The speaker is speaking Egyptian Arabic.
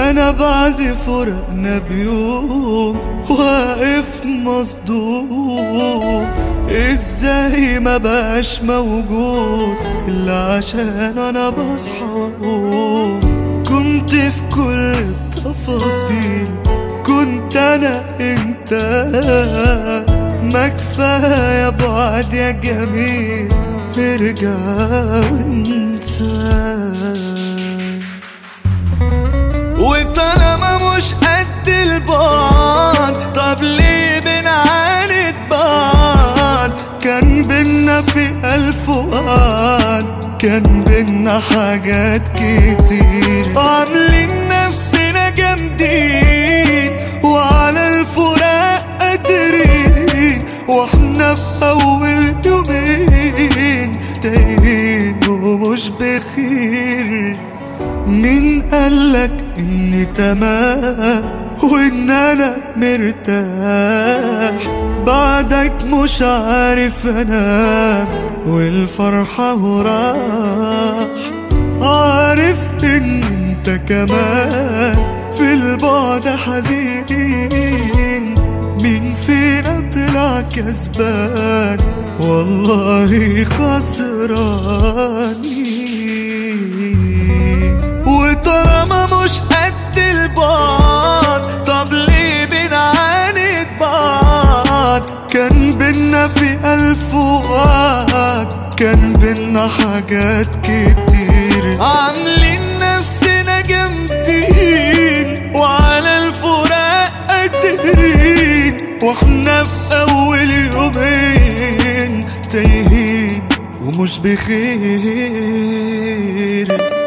انا بعد فرقنا بيوم واقف مصدوم ازاي ما بقاش موجود الا عشان انا بصحى واقوم كنت في كل التفاصيل كنت انا انت ما كفايه بعد يا جميل ارجع وانسى وطالما مش قد البعد طب ليه بنعاند بعض كان بينا في ألف وقعد كان بينا حاجات كتير عاملين نفسنا جامدين وعلى الفراق قادرين واحنا في أول يومين تايهين ومش بخير مين قالك اني تمام وان انا مرتاح بعدك مش عارف انام والفرحة وراح عارف ان انت كمان في البعد حزين مين فينا طلع كسبان والله خسرانين وطالما مش قد البعد طب ليه بنعاند بعض كان بينا في ألف وقعد كان بينا حاجات كتير عاملين نفسنا جامدين وعلى الفراق قادرين واحنا في أول يومين تايهين ومش بخير